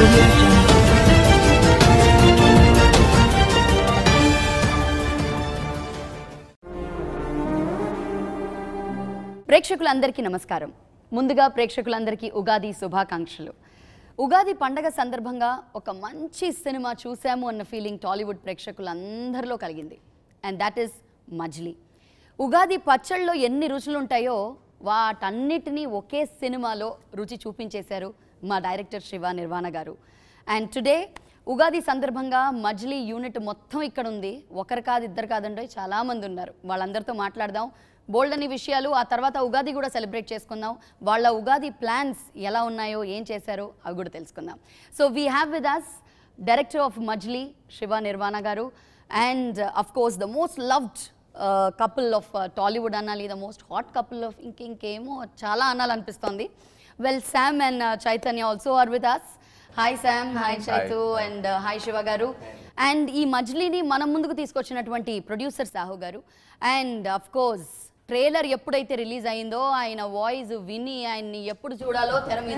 audio jungle. ప్రేక్షకులందరికీ నమస్కారం ముందుగా ప్రేక్షకులందరికీ ఉగాది శుభాకాంక్షలు ఉగాది పండగ సందర్భంగా ఒక మంచి సినిమా చూసాము అన్న ఫీలింగ్ టాలీవుడ్ ప్రేక్షకులందరిలో కలిగింది అండ్ దాట్ ఈస్ మజ్లీ ఉగాది పచ్చళ్ళలో ఎన్ని రుచులు ఉంటాయో వాటన్నిటినీ ఒకే సినిమాలో రుచి చూపించేశారు మా director Shiva Nirvana garu and today Ugadi సందర్భంగా మజ్లీ యూనిట్ మొత్తం ఇక్కడ ఉంది ఒకరు కాదు ఇద్దరు కాదండి చాలామంది ఉన్నారు వాళ్ళందరితో మాట్లాడదాం బోల్డ్ అని విషయాలు ఆ తర్వాత ఉగాది కూడా సెలబ్రేట్ చేసుకుందాం వాళ్ళ ఉగాది ప్లాన్స్ ఎలా ఉన్నాయో ఏం చేశారో అవి కూడా తెలుసుకుందాం so we have with us director of Majili Shiva Nirvana garu and of course the most loved couple of Tollywood అనాలి the most hot couple of ఇంక ఇంకేమో చాలా అనాలనిపిస్తోంది well Sam and Chaitanya also are with us hi Sam hi Chaitu and hi Shiva garu and ఈ మజ్లీని మన ముందుకు తీసుకొచ్చినటువంటి producer Sahu garu and of course trailer ఎప్పుడైతే రిలీజ్ అయిందో ఆయన వాయిస్ విని ఆయన్ని ఎప్పుడు చూడాలో తెర మీద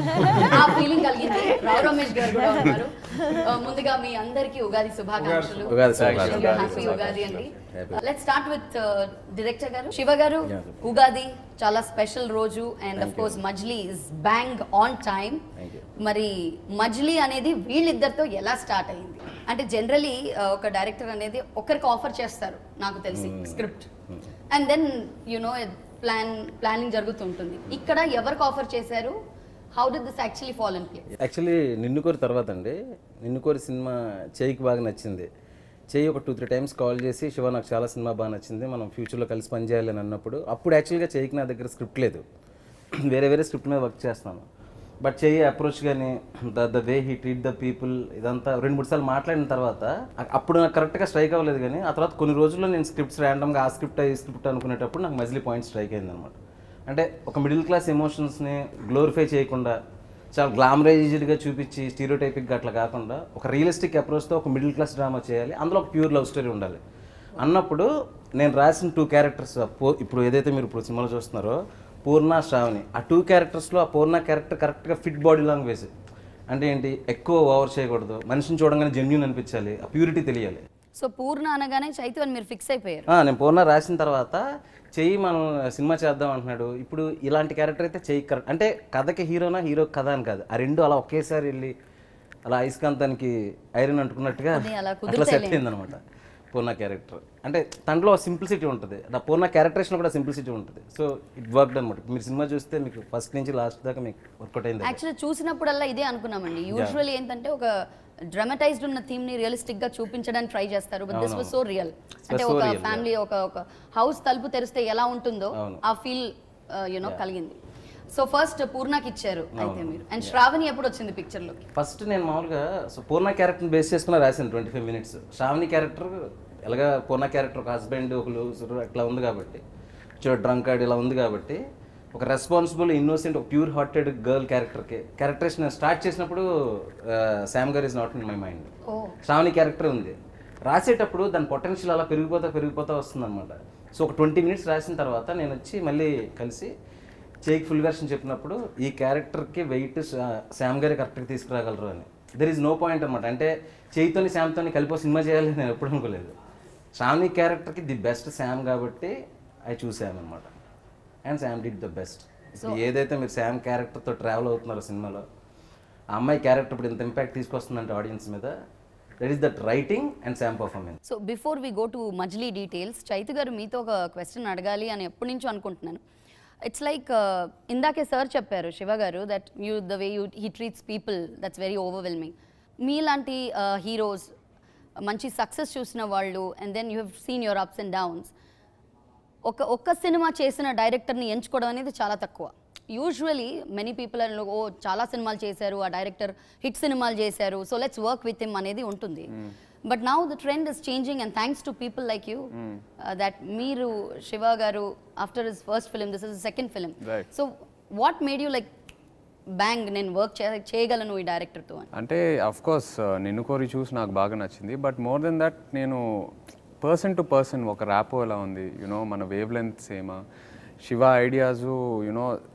ఆ ఫీలింగ్ కలిగింది రావు రమేష్ గారు కూడా ఉన్నారు Uh, ముందుగా మీ అందరికీ ఉగాది శుభాకాంక్షలు ఉగాది శుభాకాంక్షలు. హ్యాపీ ఉగాది అండి Happy. Let start with director garu Shiva garu Ugadi చాలా స్పెషల్ రోజు and of course Majili is bang on time Thank you. మరి మజ్లీ అనేది వీళ్ళిద్దరితో ఎలా స్టార్ట్ అయింది అంటే జనరలీ ఒక డైరెక్టర్ అనేది ఒకరికి ఆఫర్ చేస్తారు నాకు తెలిసి script and then you know plan planning జరుగుతుంటుంది ఇక్కడ ఎవరికి ఆఫర్ చేశారు how did this actually fall in place actually Ninnu Kori తర్వాత అండి నిన్ను కోరి సినిమా చేయికి బాగా నచ్చింది చేయి ఒక టూ త్రీ టైమ్స్ కాల్ చేసి శివ నాకు చాలా సినిమా బాగా నచ్చింది మనం ఫ్యూచర్లో కలిసి పనిచేయాలి అని అన్నప్పుడు అప్పుడు యాక్చువల్గా చేయికి నా దగ్గర స్క్రిప్ట్ లేదు వేరే వేరే స్క్రిప్ట్ మీద వర్క్ చేస్తాను బట్ చెయ్యి అప్రోచ్ కానీ the the way he treat the people ఇదంతా రెండు మూడు సార్లు మాట్లాడిన తర్వాత అ- అప్పుడు నాకు కరెక్ట్గా స్ట్రైక్ అవ్వలేదు కానీ ఆ తర్వాత కొన్ని రోజుల్లో నేను స్క్రిప్ట్స్ ర్యాండమ్గా ఆ స్క్రిప్ట్ ఈ స్క్రిప్ట్ అనుకునేటప్పుడు నాకు మజిలీ పాయింట్ స్ట్రైక్ అయింది అనమాట అంటే ఒక మిడిల్ క్లాస్ ఎమోషన్స్ని గ్లోరిఫై చేయకుండా చాలా గ్లామరైజ్డ్గా చూపించి స్టీరియోటైపిక్గా అట్లా కాకుండా ఒక రియలిస్టిక్ అప్రోచ్తో ఒక మిడిల్ క్లాస్ డ్రామా చేయాలి అందులో ఒక ప్యూర్ లవ్ స్టోరీ ఉండాలి అన్నప్పుడు నేను రాసిన టూ క్యారెక్టర్స్ ఇప్పుడు ఏదైతే మీరు ఇప్పుడు సినిమాలో చూస్తున్నారో పూర్ణ శ్రావణి ఆ టూ క్యారెక్టర్స్లో ఆ పూర్ణ క్యారెక్టర్ కరెక్ట్గా ఫిట్ బాడీ లాంగ్వేజ్ అంటే ఏంటి ఎక్కువ ఓవర్ చేయకూడదు మనిషిని చూడంగానే జెన్యున్ అనిపించాలి ఆ ప్యూరిటీ తెలియాలి సో పూర్ణ అనగానే చైతు అని మీరు ఫిక్స్ అయిపోయారు ఆ, నేను పూర్ణ రాసిన తర్వాత చెయ్యి మనం సినిమా చేద్దాం అంటున్నాడు ఇప్పుడు ఇలాంటి క్యారెక్టర్ అయితే చెయ్యి కరెక్ట్ అంటే కథకి హీరోనా హీరో కథ అని కాదు ఆ రెండు అలా ఒకేసారి వెళ్ళి అలా అయస్కాంతానికి ఐరన్ అంటుకున్నట్టుగా అది అలా అట్లా సెట్ కుదురుతాయిలే. అయింది అనమాట పూర్ణ క్యారెక్టర్ అంటే దాంట్లో సింప్లిసిటీ ఉంటుంది ఆ పూర్ణ క్యారెక్టరేషన్ కూడా సింప్లిసిటీ ఉంటుంది సో ఇట్ వర్క్డ్ అనమాట మీరు సినిమా చూస్తే మీకు ఫస్ట్ నుంచి లాస్ట్ దాకా మీకు వర్కౌట్ అయింది యాక్చువల్లీ చూసినప్పుడల్లా ఇదే అనుకున్నామండి యూజువల్లీ ఏంటంటే ఒక డ్రమటైజ్డ్ ఉన్న థీమ్ ని రియలిస్టిక్ గా చూపించడానికి ట్రై చేస్తారు but this was so real అంటే so ఒక real, ఫ్యామిలీ ఒక ఒక హౌస్ తలుపు తెరిస్తే ఎలా ఉంటుందో అవును. ఆ ఫీల్ యునో కలిగింది సో ఫస్ట్ పూర్ణకి ఇచ్చారు అయితే మీరు అండ్ శ్రావణి ఎప్పుడు వచ్చింది పిక్చర్ లోకి ఫస్ట్ నేను మామూలుగా సో పూర్ణ క్యారెక్టర్ని బేస్ చేసుకుని రాశాను twenty five minutes Shravani character ఎలాగా పూర్ణ క్యారెక్టర్ ఒక హస్బెండ్ ఒక లూజర్ అట్లా ఉంది కాబట్టి చూడ డ్రంకార్డ్ ఇలా ఉంది కాబట్టి ఒక రెస్పాన్సిబుల్ ఇన్నోసెంట్ ఒక ప్యూర్ హార్టెడ్ గర్ల్ క్యారెక్టర్కి క్యారెక్టరేషన్ నేను స్టార్ట్ చేసినప్పుడు Sam garu is not in my mind ఓ శ్రావణి క్యారెక్టర్ ఉంది రాసేటప్పుడు దాని పొటెన్షియల్ అలా పెరిగిపోతా పెరిగిపోతా వస్తుంది అనమాట సో ఒక ట్వంటీ మినిట్స్ రాసిన తర్వాత నేను వచ్చి మళ్ళీ కలిసి చేయికి ఫుల్ వెర్షన్ చెప్పినప్పుడు ఈ క్యారెక్టర్కి వెయిట్ శామ్ గారే కరెక్ట్గా తీసుకురాగలరు అని దెర్ ఈజ్ నో పాయింట్ అనమాట అంటే చేయితోని శామ్తోని కలిపి సినిమా చేయాలి నేను ఎప్పుడు అనుకోలేదు శ్రావణి క్యారెక్టర్కి ది బెస్ట్ శామ్ కాబట్టి ఐ చూసాను అనమాట and Sam did the best ఇప్పుడు ఏదైతే మీరు శామ్ క్యారెక్టర్తో ట్రావెల్ అవుతున్నారో సినిమాలో ఆ అమ్మాయి క్యారెక్టర్ ఇప్పుడు ఇంత ఇంపాక్ట్ తీసుకొస్తుందంటే ఆడియన్స్ మీద that is that writing and Sam performance so before we go to Majili details Chaitu garu మీతో ఒక క్వశ్చన్ అడగాలి అని ఎప్పటి నుంచో అనుకుంటున్నాను ఇట్స్ లైక్ ఇందాకే సార్ చెప్పారు Shiva garu that you the way you he treats people that's very overwhelming మీలాంటి హీరోస్ మంచి సక్సెస్ చూసిన వాళ్ళు and then you have seen your ups and downs ఒక ఒక్క సినిమా చేసిన డైరెక్టర్ని ఎంచుకోవడం అనేది చాలా తక్కువ యూజువలీ మెనీ పీపుల్ ఓ చాలా సినిమాలు చేశారు ఆ డైరెక్టర్ హిట్ సినిమాలు చేశారు so let's work with him అనేది ఉంటుంది but now the trend is changing and thanks to people like you that మీరు Shiva garu after his first film this is second film Right. So what made you like bang నేను work చేయగలను ఈ డైరెక్టర్తో అని అంటే of course నిన్ను కోరి చూసి నాకు బాగా నచ్చింది బట్ మోర్ దెన్ దట్ నేను పర్సన్ టు పర్సన్ ఒక ర్యాపో ఎలా ఉంది యునో మన వేవ్ లెంత్ సేమా శివ ఐడియాస్ యునో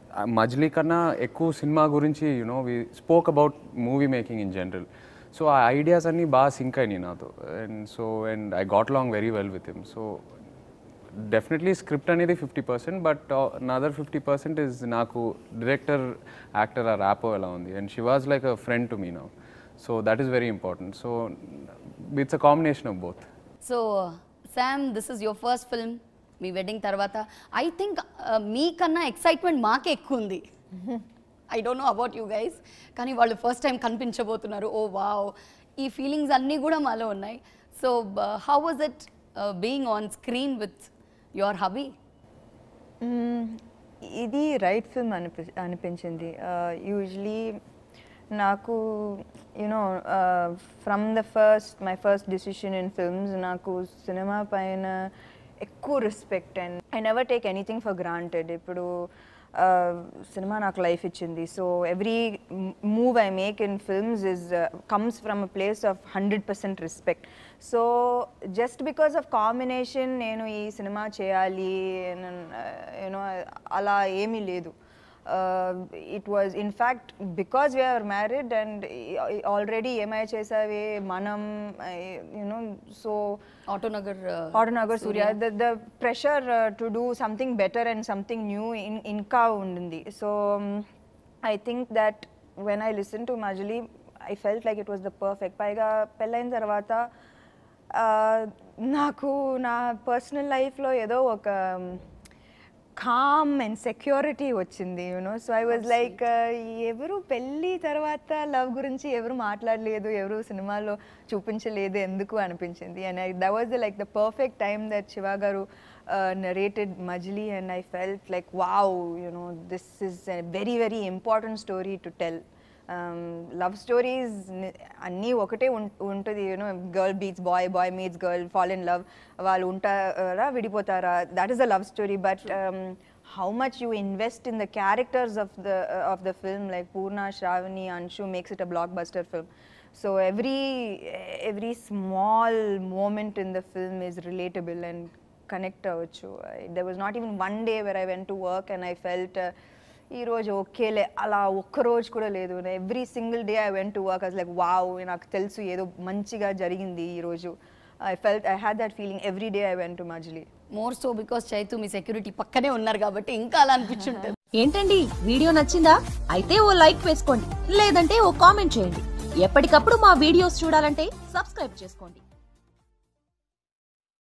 మజ్లీ కన్నా ఎక్కువ సినిమా గురించి you know we spoke about movie making in general so ఆ ఐడియాస్ అన్నీ బాగా సింక్ అయినాయి నాతో and so and I got long very well with him so definitely script అనేది fifty percent but other fifty percent is నాకు director actor ఆ rapport ఎలా ఉంది and she was like a friend to me now so that is very important so it's a combination of both so Sam this is your first film మీ wedding తర్వాత I think మీకన్నా excitement మాకే ఎక్కువ ఉంది I don't know about you guys కానీ వాళ్ళు first time కనిపించబోతున్నారు oh wow ఈ ఫీలింగ్స్ అన్నీ కూడా మాలో ఉన్నాయి so how was it being on screen with your hubby మ్మ్. ఇది రైట్ ఫిల్మ్ అనిపి అనిపించింది యూజువలీ నాకు you know from the first my first decision in films నాకు సినిమా పైన ఎక్కువ respect and I never take anything for granted ఇప్పుడు సినిమా నాకు లైఫ్ ఇచ్చింది so every move I make in films is comes from a place of hundred percent respect so just because of combination నేను ఈ సినిమా చేయాలి యూనో అలా ఏమీ లేదు it was in fact because we're married and already ఏమై చేసావే మనం you know so Autonagar Autonagar Surya the the pressure to do something better and something new in ఇంకా ఉండింది so I think that when I listen to Majili I felt like it was the perfect పైగా పెళ్ళైన తర్వాత uh, నాకు నా పర్సనల్ లైఫ్లో ఏదో ఒక కామ్ అండ్ సెక్యూరిటీ వచ్చింది you know so I was like ఎవరు పెళ్ళి తర్వాత లవ్ గురించి ఎవరు మాట్లాడలేదు ఎవరు సినిమాలో చూపించలేదు ఎందుకు అనిపించింది and I the was the like the perfect time that Shiva garu narrated Majili and I felt like wow you know this is a very very important story to tell love stories అన్నీ ఒకటే ఉం- ఉంటుంది you know girl beats boy boy meets girl fall in love వాళ్ళు ఉంటారా విడిపోతారా that is a love story but how much you invest in the characters of the of the film like Poorna Shravani Anshu makes it a blockbuster film so every every small moment in the film is relatable and connect అవ్వచ్చు there was not even one day where I went to work and I felt ఈ రోజు ఓకేలే అలా ఒక్క రోజు కూడా లేదు every single day I went to work as like wow నాకు తెలుసు ఏదో మంచిగా జరిగింది ఈ రోజు I felt I had that feeling every day I went to Majili more so because Chaitu మీ సెక్యూరిటీ పక్కనే ఉన్నారు కాబట్టి ఇంకా అలా అనిపించుంటుంది ఏంటండి వీడియో నచ్చిందా అయితే ఓ లైక్ వేసుకోండి లేదంటే ఓ కామెంట్ చేయండి ఎప్పటికప్పుడు మా వీడియోస్ చూడాలంటే సబ్స్క్రైబ్ చేసుకోండి